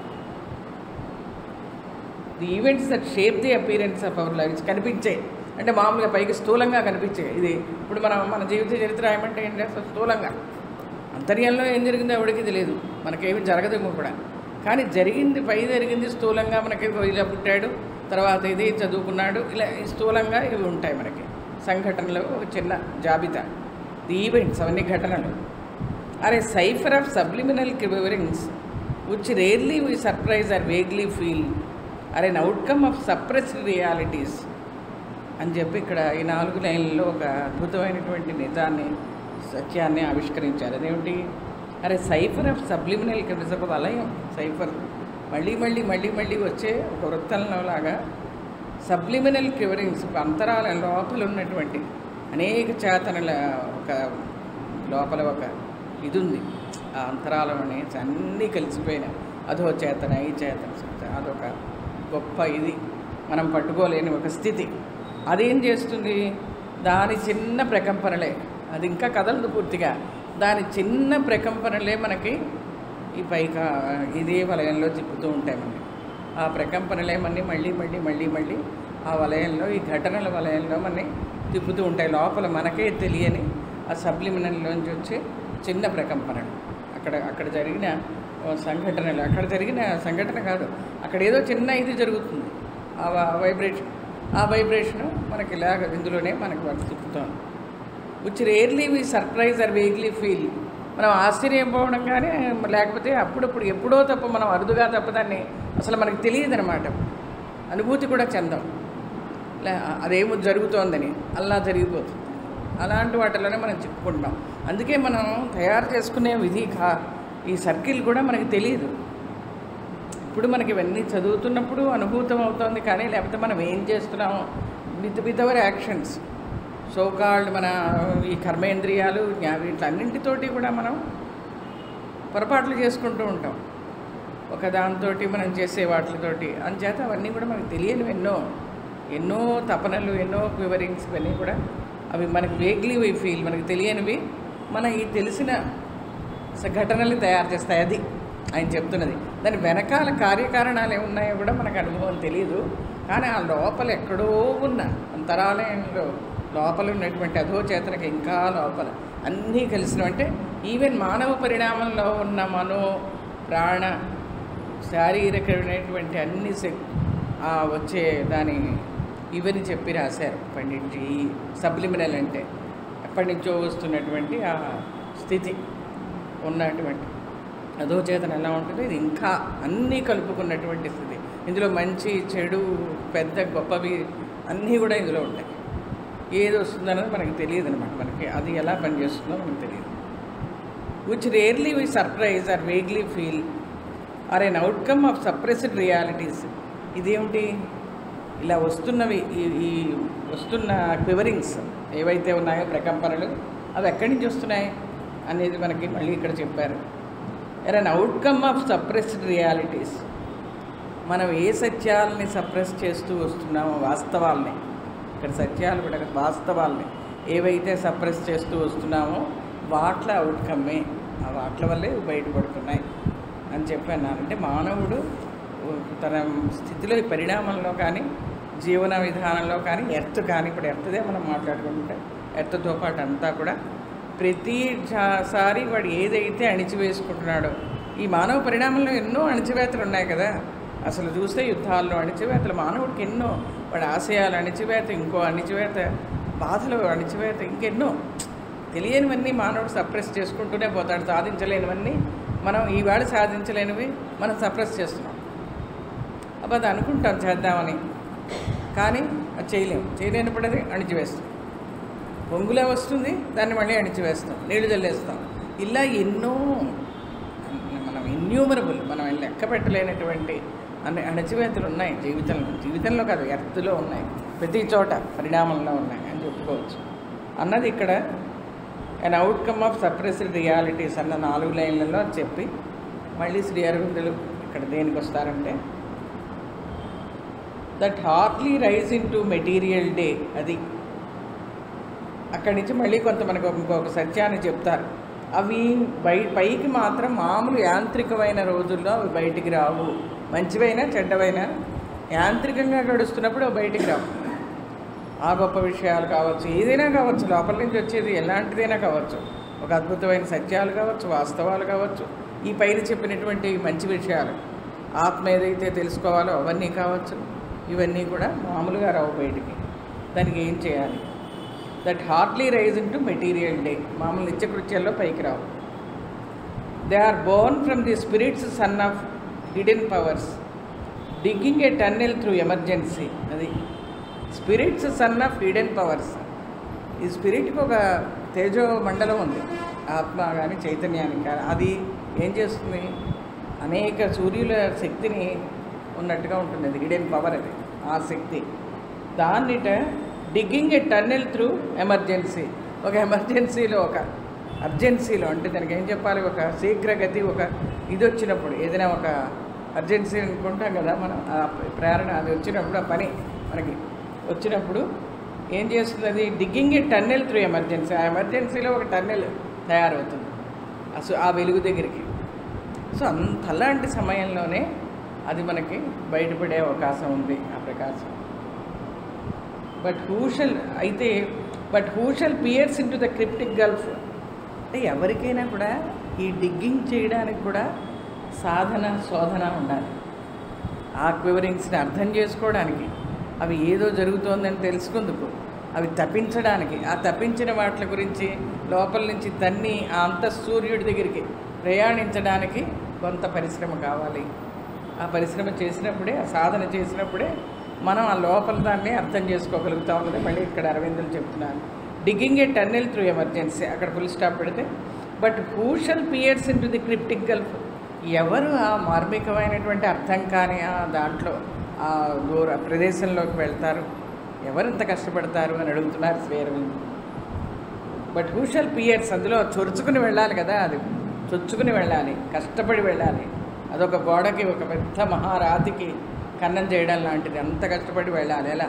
Speaker 1: the events that shape the appearance of our lives కనిపించే అంటే మామూలుగా పైకి స్థూలంగా కనిపించే ఇది ఇప్పుడు మనం మన జీవిత చరిత్ర ఏమంటే ఏంటి అసలు స్థూలంగా అంతర్యంలో ఏం జరిగిందో ఎవడికి తెలియదు మనకేమి జరగదేమో కూడా కానీ జరిగింది పై జరిగింది స్థూలంగా మనకి ఇలా పుట్టాడు తర్వాత ఇది చదువుకున్నాడు ఇలా ఈ స్థూలంగా ఇవి ఉంటాయి మనకి సంఘటనలు ఒక చిన్న జాబితా ది ఈవెంట్స్ అవన్నీ ఘటనలు are cipher of subliminal quiverings which rarely we surprise or vaguely feel or an outcome of suppressed realities అని చెప్పి ఇక్కడ ఈ నాలుగు లైన్లలో ఒక అద్భుతమైనటువంటి నిజాన్ని సత్యాన్ని ఆవిష్కరించారు అదేమిటి అరే సైఫర్ ఆఫ్ సబ్లిమినల్ కిమిజం ఒక వలయం సైఫర్ మళ్ళీ మళ్ళీ మళ్ళీ మళ్ళీ వచ్చే ఒక వృత్తంలో లాగా సబ్లిమినల్ క్యూరింగ్స్ అంతరాల లోపల ఉన్నటువంటి అనేక చేతనల ఒక లోపల ఒక ఇది ఉంది ఆ అంతరాలం అనేసి అన్నీ కలిసిపోయినాయి అదో చేతన ఈ చేతన చేతన. అదొక గొప్ప ఇది మనం పట్టుకోలేని ఒక స్థితి అదేం చేస్తుంది దాని చిన్న ప్రకంపనలే అది ఇంకా కదలదు పూర్తిగా దాని చిన్న ప్రకంపనలే మనకి ఈ పైక ఇదే వలయంలో తిప్పుతూ ఉంటాయి మనకి ఆ ప్రకంపనలేమన్నీ మళ్ళీ మళ్ళీ మళ్ళీ మళ్ళీ ఆ వలయంలో ఈ ఘటనల వలయంలో మనని తిప్పుతూ ఉంటాయి లోపల మనకే తెలియని ఆ సబ్లిమినల్లోంచి వచ్చే చిన్న ప్రకంపనలు అక్కడ అక్కడ జరిగిన ఓ సంఘటనలు అక్కడ జరిగిన సంఘటన కాదు అక్కడ ఏదో చిన్న ఇది జరుగుతుంది ఆ వైబ్రేషన్ ఆ వైబ్రేషన్ మనకి ఇలాగ ఇందులోనే మనకి వాటి తిప్పుతోంది which rarely we surprise or vaguely feel మనం ఆశ్చర్యపోవడం కానీ లేకపోతే అప్పుడప్పుడు ఎప్పుడో తప్ప మనం అరుదుగా తప్ప దాన్ని అసలు మనకు తెలియదు అనమాట అనుభూతి కూడా చెందాం లే అదేమో జరుగుతోందని అలా జరిగిపోతుంది అలాంటి వాటిలోనే మనం చిక్కుకుంటాం అందుకే మనం తయారు చేసుకునే విధి కా ఈ సర్కిల్ కూడా మనకి తెలియదు ఇప్పుడు మనకి ఇవన్నీ చదువుతున్నప్పుడు అనుభూతం అవుతుంది కానీ లేకపోతే మనం ఏం చేస్తున్నామో with with our actions so called మన ఈ కర్మేంద్రియాలు జ్ఞా- వీటన్నింటితోటి కూడా మనం పొరపాట్లు చేసుకుంటూ ఉంటాం ఒక దాంతో మనం చేసే వాటితోటి అంచేత అవన్నీ కూడా మనకు తెలియనివి ఎన్నో ఎన్నో తపనలు ఎన్నో వివరింగ్స్ ఇవన్నీ కూడా అవి మనకి వేగ్లీ వై ఫీల్ మనకి తెలియనివి మన ఈ తెలిసిన స- ఘటనలు తయారు చేస్తాయి అది ఆయన చెప్తున్నది దాని వెనకాల కార్యకారణాలు ఏమున్నాయో కూడా మనకు అనుభవం తెలియదు కానీ ఆ లోపల ఎక్కడో ఉన్న అంతరాలయంలో లోపల ఉన్నటువంటి అధోచేతనకి ఇంకా లోపల అన్నీ కలిసినవి అంటే ఈవెన్ మానవ పరిణామంలో ఉన్న మనో ప్రాణ శారీరకమైనటువంటి అన్ని శక్ ఆ వచ్చే దాని ఇవని చెప్పి రాశారు పండిట్జీ ఈ సబ్లిమినల్ అంటే ఎప్పటి నుంచో వస్తున్నటువంటి ఆ స్థితి ఉన్నటువంటి అదో చేతన ఎలా ఉంటుంది ఇది ఇంకా అన్నీ కలుపుకున్నటువంటి స్థితి ఇందులో మంచి చెడు పెద్ద గొప్పవి అన్నీ కూడా ఇందులో ఉంటాయి ఏది వస్తుందన్నది మనకి తెలియదు అనమాట మనకి అది ఎలా పనిచేస్తుందో మనకు తెలియదు which rarely we surprise or vaguely feel or an outcome of suppressed realities ఇదేమిటి ఇలా వస్తున్నవి ఈ ఈ వస్తున్న క్వివరింగ్స్ ఏవైతే ఉన్నాయో ప్రకంపనలు అవి ఎక్కడి నుంచి వస్తున్నాయి అనేది మనకి మళ్ళీ ఇక్కడ చెప్పారు or an outcome of suppressed realities మనం ఏ సత్యాలని సప్రెస్ చేస్తూ వస్తున్నామో వాస్తవాల్ని ఇక్కడ సత్యాలు కూడా కాదు, వాస్తవాల్ని ఏవైతే సప్రెస్ చేస్తూ వస్తున్నామో వాట్ల అవుట్కమ్మే ఆ వాట్ల వల్లే ఇవి బయటపడుతున్నాయి అని చెప్పాను అంటే మానవుడు తన స్థితిలో ఈ పరిణామంలో కానీ జీవన విధానంలో కానీ ఎర్త్ కానీ ఇప్పుడు ఎర్త్దే మనం మాట్లాడుకుంటే ఎర్త్తో పాటు అంతా కూడా ప్రతి జా- సారి వాడు ఏదైతే అణిచివేసుకుంటున్నాడో ఈ మానవ పరిణామంలో ఎన్నో అణిచివేతలు ఉన్నాయి కదా అసలు చూస్తే యుద్ధాల్లో అణిచివేతలు మానవుడికి ఎన్నో వాడి ఆశయాలు అణిచివేత ఇంకో అణిచివేత బాధలు అణిచివేత ఇంకెన్నో తెలియనివన్నీ మానవుడు సప్రెస్ చేసుకుంటూనే పోతాడు సాధించలేనివన్నీ మనం ఈవాడు సాధించలేనివి మనం సప్రెస్ చేస్తున్నాం అబ్బా అది అనుకుంటాం చేద్దామని కానీ అది చేయలేము చేయలేనప్పుడు అది అణిచివేస్తాం పొంగులే వస్తుంది దాన్ని మళ్ళీ అణిచివేస్తాం నీళ్లు చల్లేస్తాం ఇలా ఎన్నో మనం ఇన్యూమరబుల్ మనం లెక్క పెట్టలేనటువంటి అన్ని అణచివేతలు ఉన్నాయి జీవితంలో జీవితంలో కాదు ఎర్త్లో ఉన్నాయి ప్రతి చోట పరిణామంలో ఉన్నాయి అని చెప్పుకోవచ్చు అన్నది ఇక్కడ and outcome of suppressed realities అన్న నాలుగు లైన్లలో చెప్పి మళ్ళీ శ్రీ అరవిందులు ఇక్కడ దేనికి వస్తారంటే that hardly rise into material day అది అక్కడి నుంచి మళ్ళీ కొంత మనకు ఇంకొక సత్యాన్ని చెప్తారు అవి బయ పైకి మాత్రం మామూలు యాంత్రికమైన రోజుల్లో అవి బయటికి రావు మంచివైనా చెడ్డవైనా యాంత్రికంగా గడుస్తున్నప్పుడు అవి బయటికి రావు ఆ గొప్ప విషయాలు కావచ్చు ఏదైనా కావచ్చు లోపల నుంచి వచ్చేది ఎలాంటిదైనా కావచ్చు ఒక అద్భుతమైన సత్యాలు కావచ్చు వాస్తవాలు కావచ్చు ఈ పైన చెప్పినటువంటి మంచి విషయాలు ఆత్మ ఏదైతే తెలుసుకోవాలో అవన్నీ కావచ్చు ఇవన్నీ కూడా మామూలుగా రావు బయటికి దానికి ఏం చేయాలి that hardly rise into material day మామూలు నిత్యకృత్యాల్లో పైకి రావు they are born from the spirit's sun of hidden powers digging a tunnel through emergency అది spirit's sun of hidden powers ఈ స్పిరిట్కి ఒక తేజో మండలం ఉంది ఆత్మ కానీ చైతన్యానికి కానీ అది ఏం చేస్తుంది అనేక సూర్యుల శక్తిని ఉన్నట్టుగా ఉంటుంది అది హిడెన్ పవర్ అది ఆ శక్తి దాన్నిట digging a tunnel through emergency ఒక ఎమర్జెన్సీలో ఒక అర్జెన్సీలో అంటే దానికి ఏం చెప్పాలి ఒక శీఘ్రగతి ఒక ఇది వచ్చినప్పుడు ఏదైనా ఒక అర్జెన్సీ అనుకుంటాం కదా మనం ఆ ప్రేరణ అది వచ్చినప్పుడు ఆ పని మనకి వచ్చినప్పుడు ఏం చేస్తుంది అది digging a tunnel through emergency ఆ ఎమర్జెన్సీలో ఒక టన్నెల్ తయారవుతుంది అసలు ఆ వెలుగు దగ్గరికి సో అంత అలాంటి సమయంలోనే అది మనకి బయటపడే అవకాశం ఉంది ఆ ప్రకాశం బట్ హూషల్ అయితే but who shall pierce into the cryptic gulf అంటే ఎవరికైనా కూడా ఈ డిగ్గింగ్ చేయడానికి కూడా సాధన శోధన ఉండాలి ఆ క్వివరింగ్స్ని అర్థం చేసుకోవడానికి అవి ఏదో జరుగుతోందని తెలుసుకుందుకు అవి తప్పించడానికి ఆ తప్పించిన వాటి గురించి లోపల నుంచి తన్ని ఆ అంతఃసూర్యుడి దగ్గరికి ప్రయాణించడానికి కొంత పరిశ్రమ కావాలి ఆ పరిశ్రమ చేసినప్పుడే ఆ సాధన చేసినప్పుడే మనం ఆ లోపల దాన్ని అర్థం చేసుకోగలుగుతాం అన్నది మళ్ళీ ఇక్కడ అరవిందులు చెప్తున్నాను digging a tunnel through emergency అక్కడ ఫుల్ స్టాప్ పెడితే but who shall pierce into the cryptic gulf ఎవరు ఆ మార్మికమైనటువంటి అర్థం కాని ఆ దాంట్లో ఆ దూర ప్రదేశంలోకి వెళ్తారు ఎవరెంత కష్టపడతారు అని అడుగుతున్నారు Shri Aurobindo but who shall pierce అందులో చొరుచుకుని వెళ్ళాలి కదా అది చొచ్చుకుని వెళ్ళాలి కష్టపడి వెళ్ళాలి అదొక గోడకి ఒక పెద్ద మహారాతికి కన్నం చేయడం లాంటిది అంత కష్టపడి వెళ్ళాలి ఎలా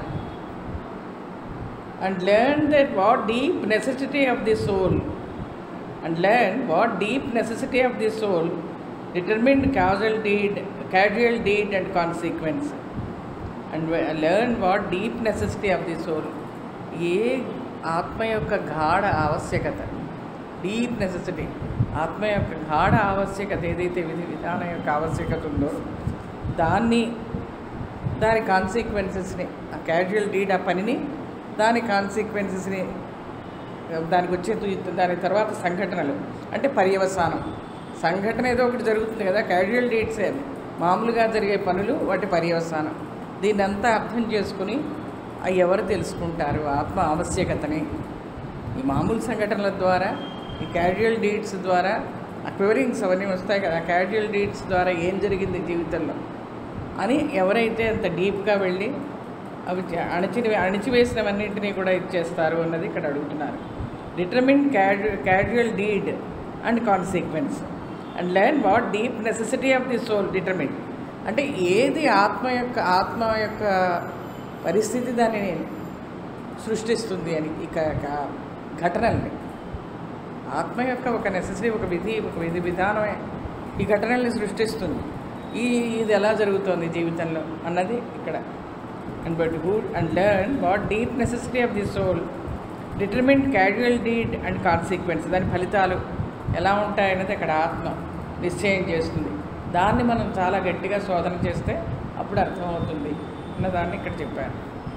Speaker 1: and learn that what deep necessity of the soul and learn what deep necessity of the soul determined causal deed casual deed and consequence and learn what deep necessity of the soul ఏ ఆత్మ యొక్క గాఢ ఆవశ్యకత deep necessity ఆత్మ యొక్క గాఢ ఆవశ్యకత ఏదైతే విధి విధానం యొక్క ఆవశ్యకత ఉందో దాన్ని దాని కాన్సిక్వెన్సెస్ని ఆ క్యాజువల్ డీడ్ ఆ పనిని దాని కాన్సిక్వెన్సెస్ని దానికి వచ్చే తు- దాని తర్వాత సంఘటనలు అంటే పర్యవసానం సంఘటన ఏదో ఒకటి జరుగుతుంది కదా క్యాజువల్ డీట్స్ అది మామూలుగా జరిగే పనులు వాటి పర్యవసానం దీన్ని అంతా అర్థం చేసుకుని అవి ఎవరు తెలుసుకుంటారు ఆత్మ ఆవశ్యకతని ఈ మామూలు సంఘటనల ద్వారా ఈ క్యాజువల్ డీట్స్ ద్వారా ఆ క్వివరింగ్స్ అవన్నీ వస్తాయి కదా క్యాజువల్ డీట్స్ ద్వారా ఏం జరిగింది జీవితంలో అని ఎవరైతే అంత డీప్గా వెళ్ళి అవి చ- అణచి అణిచివేసినవన్నింటినీ కూడా ఇచ్చేస్తారు అన్నది ఇక్కడ అడుగుతున్నారు డిటర్మిన్ క్యాజు casual deed and consequence and learn what deep necessity of the soul determine అంటే ఏది ఆత్మ యొక్క ఆత్మ యొక్క పరిస్థితి దానిని సృష్టిస్తుంది అని ఇక క- ఘటనల్ని ఆత్మ యొక్క ఒక నెసెసరీ ఒక విధి ఒక విధి విధానమే ఈ ఘటనల్ని సృష్టిస్తుంది ఈ ఇది ఎలా జరుగుతోంది జీవితంలో అన్నది ఇక్కడ and but who and learn what deep necessity of the soul determine casual deed and consequence దాని ఫలితాలు ఎలా ఉంటాయన్నది అక్కడ ఆత్మ నిశ్చయం చేస్తుంది దాన్ని మనం చాలా గట్టిగా శోధన చేస్తే అప్పుడు అర్థమవుతుంది అన్నదాన్ని ఇక్కడ చెప్పారు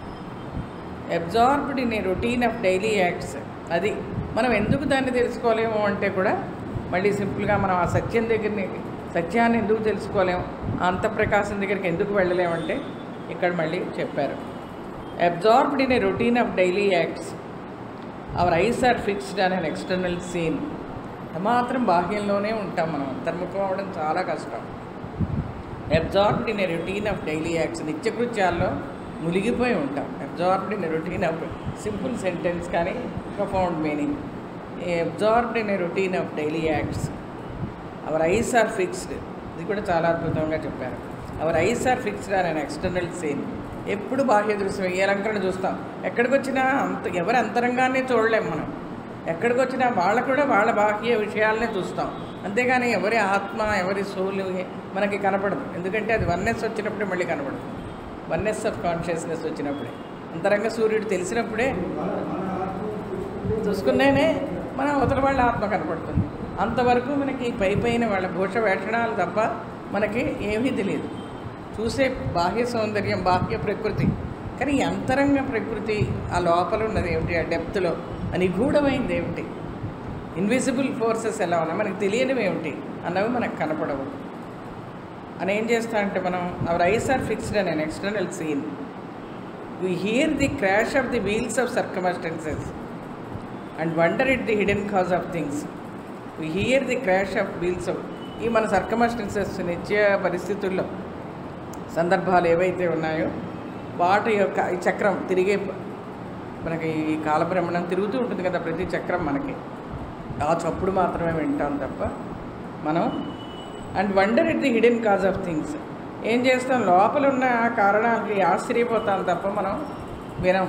Speaker 1: absorbed in a routine of daily acts అది మనం ఎందుకు దాన్ని తెలుసుకోలేము అంటే కూడా మళ్ళీ సింపుల్గా మనం ఆ సత్యం దగ్గరని సత్యాన్ని ఎందుకు తెలుసుకోలేము ఆ అంతఃప్రకాశం దగ్గరికి ఎందుకు వెళ్ళలేమంటే ఇక్కడ మళ్ళీ చెప్పారు absorbed in a routine of daily acts our eyes are fixed on on external scene మాత్రం బాహ్యంలోనే ఉంటాం మనం అంతర్ముఖం అవ్వడం చాలా కష్టం absorbed in a routine of daily acts నిత్యకృత్యాల్లో మునిగిపోయి ఉంటాం absorbed in a routine of simple sentence కానీ profound meaning absorbed in a routine of daily acts our eyes are fixed ఇది కూడా చాలా అద్భుతంగా చెప్పారు our eyes are fixed are on external scene ఎప్పుడు బాహ్య దృశ్యం ఏ అలంకరణ చూస్తాం ఎక్కడికి వచ్చినా అంత ఎవరి అంతరంగాన్ని చూడలేం మనం ఎక్కడికి వచ్చినా వాళ్ళకు కూడా వాళ్ళ బాహ్య విషయాలనే చూస్తాం అంతేగాని ఎవరి ఆత్మ ఎవరి సోలు మనకి కనపడదు ఎందుకంటే అది వన్నెస్ వచ్చినప్పుడే మళ్ళీ కనపడదు వన్నెస్ ఆఫ్ కాన్షియస్నెస్ వచ్చినప్పుడే అంతరంగ సూర్యుడు తెలిసినప్పుడే చూసుకున్నానే మన అవతల వాళ్ళ ఆత్మ కనపడుతుంది అంతవరకు మనకి పై పైన వాళ్ళ భూష వేషణాలు తప్ప మనకి ఏమీ తెలియదు చూసే బాహ్య సౌందర్యం బాహ్య ప్రకృతి కానీ ఈ అంతరంగ ప్రకృతి ఆ లోపల ఉన్నది ఏమిటి ఆ డెప్త్లో ఆ నిగూఢమైంది ఏమిటి ఇన్విజిబుల్ ఫోర్సెస్ ఎలా ఉన్నాయి మనకు తెలియనివి ఏమిటి అన్నవి మనకు కనపడవు అని ఏం చేస్తా అంటే మనం our eyes are fixed on on external scene we hear the crash of the wheels of circumstances and wonder at the hidden cause of things we hear the crash of wheels of ఈ మన circumstances నిత్య పరిస్థితుల్లో సందర్భాలు ఏవైతే ఉన్నాయో వాటి యొక్క ఈ చక్రం తిరిగే ప- మనకి ఈ కాలభ్రమణం తిరుగుతూ ఉంటుంది కదా ప్రతి చక్రం మనకి ఆ చప్పుడు మాత్రమే వింటాం తప్ప మనం and wonder at the hidden cause of things ఏం చేస్తాం లోపల ఉన్న ఆ కారణాలకి ఆశ్చర్యపోతాం తప్ప మనం వినం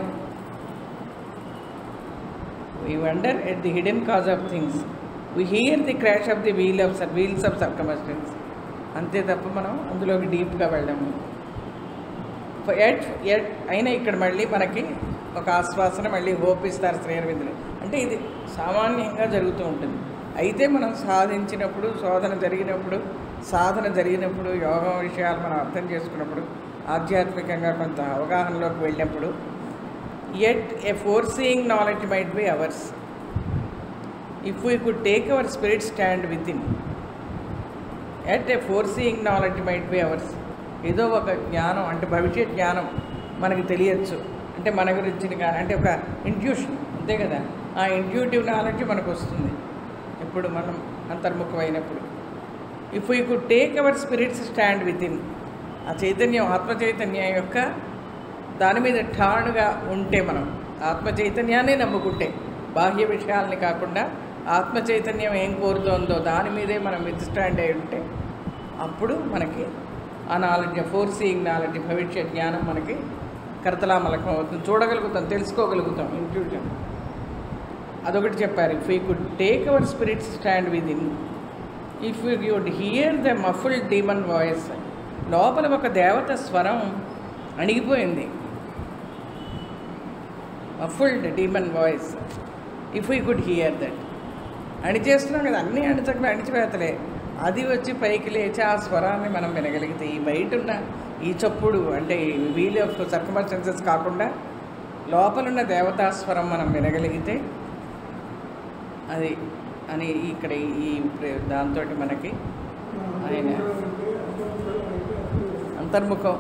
Speaker 1: we wonder at the hidden cause of things we hear the crash of the wheel of wheels of circumstance అంతే తప్ప మనం అందులోకి డీప్గా వెళ్ళాము ఎట్ ఎట్ అయినా ఇక్కడ మళ్ళీ మనకి ఒక ఆశ్వాసన మళ్ళీ హోప్ ఇస్తారు శ్రీరవిందులు అంటే ఇది సామాన్యంగా జరుగుతూ ఉంటుంది అయితే మనం సాధించినప్పుడు శోధన జరిగినప్పుడు సాధన జరిగినప్పుడు యోగం విషయాలు మనం అర్థం చేసుకున్నప్పుడు ఆధ్యాత్మికంగా కొంత అవగాహనలోకి వెళ్ళినప్పుడు yet a foreseeing knowledge might be ours if we could take our spirit stand within yet a foreseeing knowledge might be ours ఏదో ఒక జ్ఞానం అంటే భవిష్యత్ జ్ఞానం మనకి తెలియచ్చు అంటే మన గురించి కానీ అంటే ఒక ఇంట్యూషన్ అంతే కదా ఆ ఇంట్యూటివ్ నాలెడ్జ్ మనకు వస్తుంది ఎప్పుడు మనం అంతర్ముఖమైనప్పుడు if we could take our spirit's stand within ఆ చైతన్యం ఆత్మ చైతన్యం యొక్క దాని మీద ఠాణుగా ఉంటే మనం ఆత్మ చైతన్యాన్ని నమ్ముకుంటే బాహ్య విషయాలని కాకుండా ఆత్మ చైతన్యం ఏం కోరుతోందో దాని మీదే మనం విత్ స్టాండ్ అయి ఉంటే అప్పుడు మనకి ఆ నాలెడ్జ్ ఫోర్ సీయింగ్ నాలెడ్జ్ భవిష్య జ్ఞానం మనకి కరతలామలకం అవుతుంది చూడగలుగుతాం తెలుసుకోగలుగుతాం ఇంట్యూషన్ అదొకటి చెప్పారు if you could take our spirit's stand within if you you'd hear the muffled demon voice లోపల ఒక దేవత స్వరం అణిగిపోయింది muffled demon voice if you could hear that అణిచేస్తున్నాం కదా అన్నీ అణిచక అణిచివేతలే అది వచ్చి పైకి లేచి ఆ స్వరాన్ని మనం వినగలిగితే ఈ బయట ఉన్న ఈ చప్పుడు అంటే వీల్ ఆఫ్ సర్కమస్టెన్సెస్ కాకుండా లోపలున్న దేవతాస్వరం మనం వినగలిగితే అది అని ఇక్కడ ఈ దాంతో మనకి ఆయన అంతర్ముఖం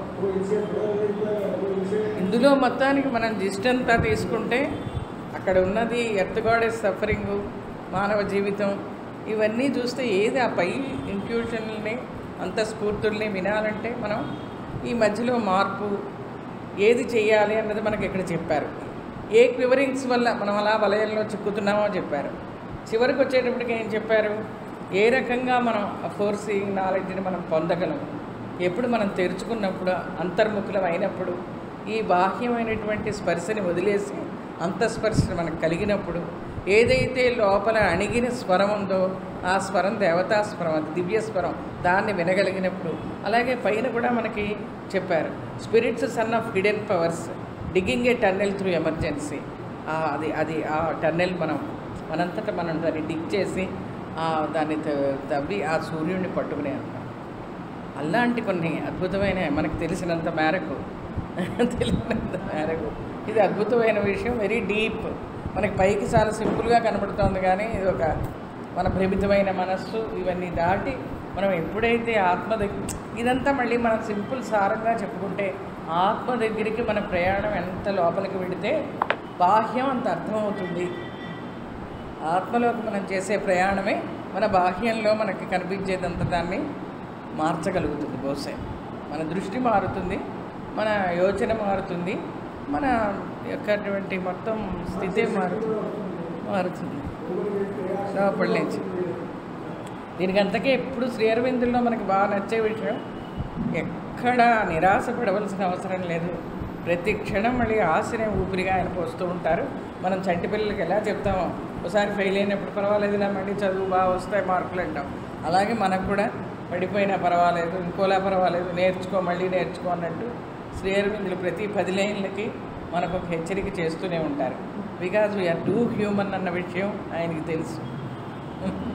Speaker 1: ఇందులో మొత్తానికి మనం జిస్ట్ అంతా తీసుకుంటే అక్కడ ఉన్నది ఎర్తగాడే సఫరింగ్ మానవ జీవితం ఇవన్నీ చూస్తే ఏది ఆ పై ఇంట్యూషన్ని అంత స్ఫూర్తుల్ని వినాలంటే మనం ఈ మధ్యలో మార్పు ఏది చేయాలి అన్నది మనకి ఇక్కడ చెప్పారు ఏ క్వివరింగ్స్ వల్ల మనం అలా వలయంలో చిక్కుతున్నామో చెప్పారు చివరికి వచ్చేటప్పటికి ఏం చెప్పారు ఏ రకంగా మనం ఆ ఫోర్సింగ్ నాలెడ్జ్ని మనం పొందగలం ఎప్పుడు మనం తెరుచుకున్నప్పుడు అంతర్ముఖులం అయినప్పుడు ఈ బాహ్యమైనటువంటి స్పర్శని వదిలేసి అంతఃస్పర్శ మనకు కలిగినప్పుడు ఏదైతే లోపల అణిగిన స్వరం ఉందో ఆ స్వరం దేవతా స్వరం అది దివ్య స్వరం దాన్ని వినగలిగినప్పుడు అలాగే పైన కూడా మనకి చెప్పారు spirit's sun of hidden powers digging a tunnel through emergency అది అది ఆ టన్నెల్ మనం మనంతటా మనం దాన్ని డిగ్ చేసి ఆ దాన్ని త- తవ్వి ఆ సూర్యుడిని పట్టుకునే అంటాం అలాంటి కొన్ని అద్భుతమైన మనకు తెలిసినంత మేరకు తెలిసినంత మేరకు ఇది అద్భుతమైన విషయం వెరీ డీప్ మనకి పైకి చాలా సింపుల్గా కనబడుతోంది కానీ ఇది ఒక మన భ్రమితమైన మనస్సు ఇవన్నీ దాటి మనం ఎప్పుడైతే ఆత్మ దగ్గర ఇదంతా మళ్ళీ మనం సింపుల్ సారంగా చెప్పుకుంటే ఆత్మ దగ్గరికి మన ప్రయాణం ఎంత లోపలికి వెళితే బాహ్యం అంత అర్థమవుతుంది ఆత్మలోకి మనం చేసే ప్రయాణమే మన బాహ్యంలో మనకి కనిపించేదంత దాన్ని మార్చగలుగుతుంది బహుశా మన దృష్టి మారుతుంది మన యోచన మారుతుంది మన యొక్కటువంటి మొత్తం స్థితే మారుతుంది మారుతుంది లోపల నుంచి దీనికి అంతకే ఎప్పుడు శ్రీ అరవిందుల్లో మనకి బాగా నచ్చే విషయం ఎక్కడ నిరాశ పడవలసిన అవసరం లేదు ప్రతి క్షణం మళ్ళీ ఆశనే ఊపిరిగా ఆయన పోస్తూ ఉంటారు మనం చంటి పిల్లలకి ఎలా చెప్తామో ఒకసారి ఫెయిల్ అయినప్పుడు పర్వాలేదులా మళ్ళీ చదువు బాగా వస్తాయి మార్కులు అంటాం అలాగే మనకు కూడా పడిపోయినా పర్వాలేదు ఇంకోలా పర్వాలేదు నేర్చుకో మళ్ళీ నేర్చుకో అన్నట్టు శ్రీ అరవిందులు ప్రతి పది లైన్లకి మనకు ఒక హెచ్చరిక చేస్తూనే ఉంటారు బికాజ్ వీఆర్ టూ హ్యూమన్ అన్న విషయం ఆయనకి తెలుసు